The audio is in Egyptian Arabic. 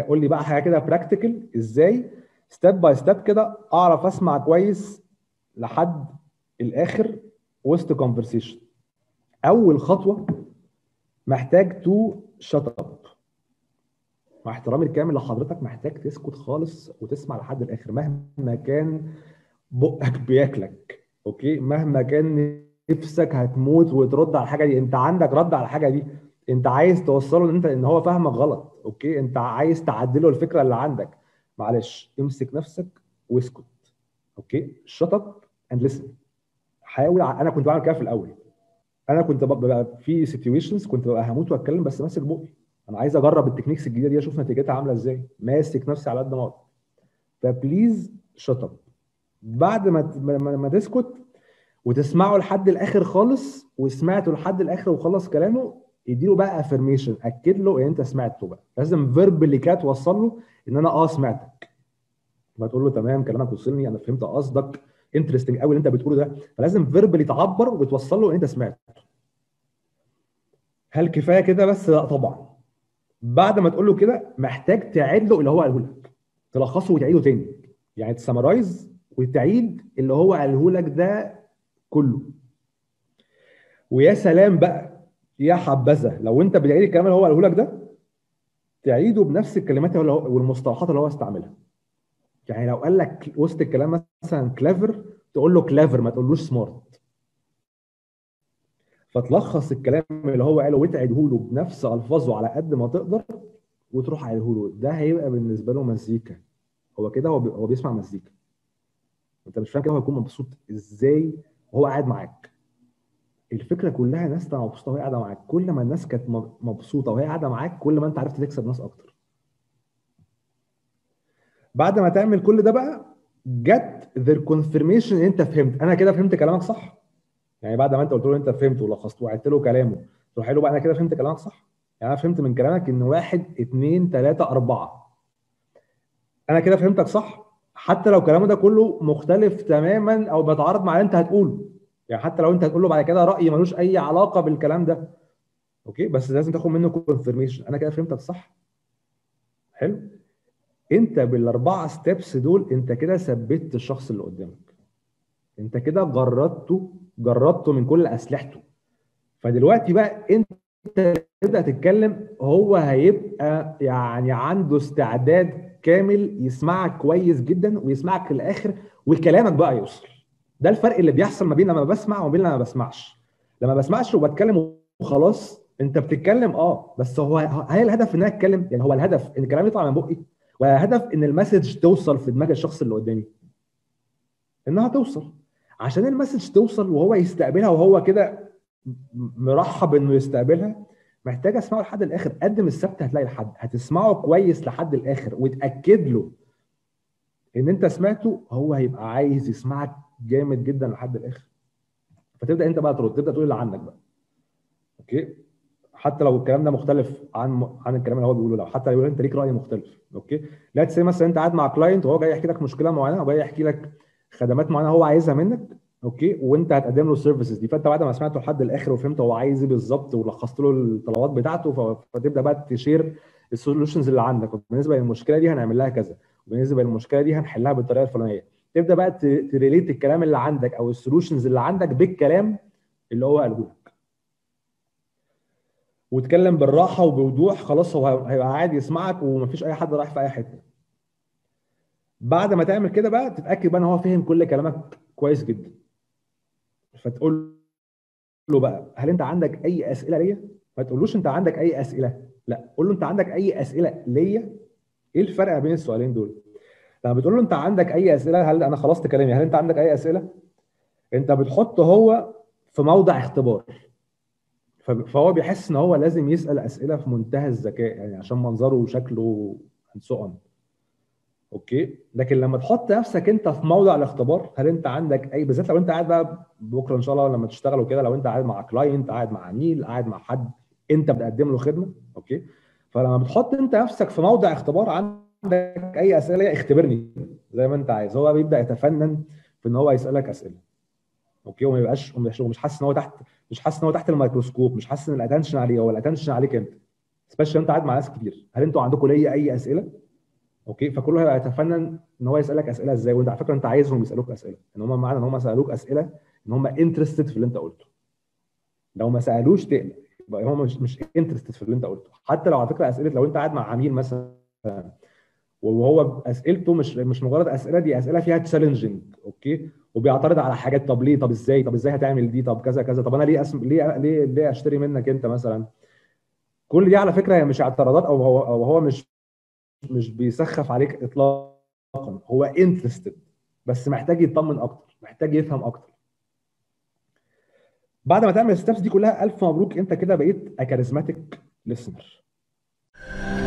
قول لي بقى حاجه كده براكتيكال ازاي ستيب باي ستيب كده اعرف اسمع كويس لحد الاخر وسط كونفرسيشن اول خطوه محتاج تو شت اب مع احترامي الكامل لحضرتك محتاج تسكت خالص وتسمع لحد الاخر مهما كان بقك بياكلك اوكي مهما كان نفسك هتموت وترد على الحاجه دي انت عندك رد على الحاجه دي انت عايز توصله ان انت ان هو فاهمك غلط اوكي انت عايز تعدله الفكره اللي عندك معلش امسك نفسك واسكت اوكي شut اب اند ليسن حاول انا كنت بعمل كده في الاول انا كنت ببقى في سيتويشنز كنت ببقى هموت واتكلم بس ماسك بقي انا عايز اجرب التكنيكس الجديده دي اشوف نتيجتها عامله ازاي ماسك نفسي على قد ما اقدر فبليز شut اب بعد ما ما, ما تسكت وتسمعه لحد الاخر خالص وسمعته لحد الاخر وخلص كلامه اديله بقى افرميشن اكد له ان انت سمعته بقى لازم فيربلي كده توصل له ان انا اه سمعتك ما تقول له تمام كلامك وصلني انا فهمت قصدك انترستنج قوي اللي انت بتقوله ده فلازم فيربلي تعبر وتوصل له ان انت سمعت هل كفايه كده بس لا طبعا بعد ما تقول له كده محتاج تعيد له اللي هو قاله لك تلخصه وتعيده تاني يعني تسمرايز وتعيد اللي هو قاله لك ده كله ويا سلام بقى يا حبذا لو انت بتعيد الكلام اللي هو قاله لك ده تعيده بنفس الكلمات والمصطلحات اللي هو استعملها يعني لو قال لك وسط الكلام مثلا كليفر تقول له كليفر ما تقولوش سمارت فتلخص الكلام اللي هو قاله وتعيده له بنفس الفاظه على قد ما تقدر وتروح قايله له ده هيبقى بالنسبه له مزيكا هو كده هو هو بيسمع مزيكا انت مش فاهم كده هو هيكون مبسوط ازاي وهو قاعد معاك الفكره كلها ناس تبقى مبسوطه وهي قاعده معاك كل ما الناس كانت مبسوطه وهي قاعده معاك كل ما انت عرفت تكسب ناس اكتر بعد ما تعمل كل ده بقى جت ذير كونفirmation ان انت فهمت انا كده فهمت كلامك صح يعني بعد ما انت قلت له انت فهمت ولخصت وعدت له كلامه تروح له بقى انا كده فهمت كلامك صح يعني انا فهمت من كلامك ان واحد اثنين ثلاثة أربعة أنا كده فهمتك صح حتى لو كلامه ده كله مختلف تماما أو بيتعارض مع اللي أنت هتقوله يعني حتى لو أنت هتقول له بعد كده رأي ملوش أي علاقة بالكلام ده أوكي بس لازم تاخد منه كونفirmation أنا كده فهمتك صح حلو انت بالاربعه ستيبس دول انت كده ثبت الشخص اللي قدامك انت كده جردته جردته من كل اسلحته فدلوقتي بقى انت تبدا تتكلم هو هيبقى يعني عنده استعداد كامل يسمعك كويس جدا ويسمعك للاخر وكلامك بقى يوصل ده الفرق اللي بيحصل ما بين لما بسمع وما بين لما بسمعش لما بسمعش وبتكلم وخلاص انت بتتكلم اه بس هو هل الهدف ان انا اتكلم يعني هو الهدف ان الكلام يطلع من بقي وهدف ان المسج توصل في دماغ الشخص اللي قدامي انها توصل عشان المسج توصل وهو يستقبلها وهو كده مرحب انه يستقبلها محتاج اسمعه لحد الاخر قدم السبت هتلاقي لحد هتسمعه كويس لحد الاخر وتاكد له ان انت سمعته هو هيبقى عايز يسمعك جامد جدا لحد الاخر فتبدا انت بقى ترد تبدا تقول اللي عندك بقى اوكي حتى لو الكلام ده مختلف عن عن الكلام اللي هو بيقوله لو حتى لو انت ليك راي مختلف اوكي لا تسي مثلا انت قاعد مع كلاينت وهو جاي يحكي لك مشكله معينه وجاي يحكي لك خدمات معينه هو عايزها منك اوكي وانت هتقدم له السيرفيسز دي فانت بعد ما سمعته لحد الاخر وفهمت هو عايز ايه بالظبط ولخصت له الطلبات بتاعته فتبدا بقى تشير السولوشنز اللي عندك وبالنسبه للمشكله دي هنعمل لها كذا وبالنسبه للمشكله دي هنحلها بالطريقه الفلانيه تبدا بقى تريليت الكلام اللي عندك او السولوشنز اللي عندك بالكلام اللي هو قاله لك واتكلم بالراحه وبوضوح خلاص هو هيبقى قاعد يسمعك ومفيش اي حد رايح في اي حته بعد ما تعمل كده بقى تتاكد بقى ان هو فهم كل كلامك كويس جدا فتقول له بقى هل انت عندك اي اسئله ليا ما تقولوش انت عندك اي اسئله لا قول له انت عندك اي اسئله ليا ايه الفرق بين السؤالين دول لما بتقول له انت عندك اي اسئله هل انا خلصت كلامي هل انت عندك اي اسئله انت بتحطه هو في موضع اختبار فهو بيحس ان هو لازم يسال اسئله في منتهى الذكاء يعني عشان منظره وشكله سو اوكي لكن لما تحط نفسك انت في موضع الاختبار هل انت عندك اي بالذات لو انت قاعد بقى بكره ان شاء الله لما تشتغل وكده لو انت قاعد مع كلاينت قاعد مع عميل قاعد مع حد انت بتقدم له خدمه اوكي فلما بتحط انت نفسك في موضع اختبار عندك اي اسئله اختبرني زي ما انت عايز هو بيبدا يتفنن في ان هو يسالك اسئله اوكي وما يبقاش مش حاسس ان هو تحت مش حاسس ان هو تحت الميكروسكوب مش حاسس ان الاتنشن عليه هو الاتنشن عليك انت سبيشال انت قاعد مع ناس كتير هل انتوا عندكم ليا اي اسئله اوكي فكله هيبقى يتفنن ان هو يسالك اسئله ازاي وانت على فكره انت عايزهم يسالوك اسئله ان هم معنى ان هم سالوك اسئله ان هم انترستد في اللي انت قلته لو ما سالوش تقلق يبقى هم مش مش انترستد في اللي انت قلته حتى لو على فكره اسئله لو انت قاعد مع عميل مثلا وهو اسئلته مش مش مجرد اسئله دي اسئله فيها تشالنجنج اوكي وبيعترض على حاجات طب ليه طب ازاي طب ازاي هتعمل دي طب كذا كذا طب انا ليه أسم... ليه ليه ليه اشتري منك انت مثلا كل دي على فكره هي مش اعتراضات او هو او هو مش مش بيسخف عليك اطلاقا هو انترستد بس محتاج يطمن اكتر محتاج يفهم اكتر بعد ما تعمل الستبس دي كلها الف مبروك انت كده بقيت اكاريزماتيك ليسنر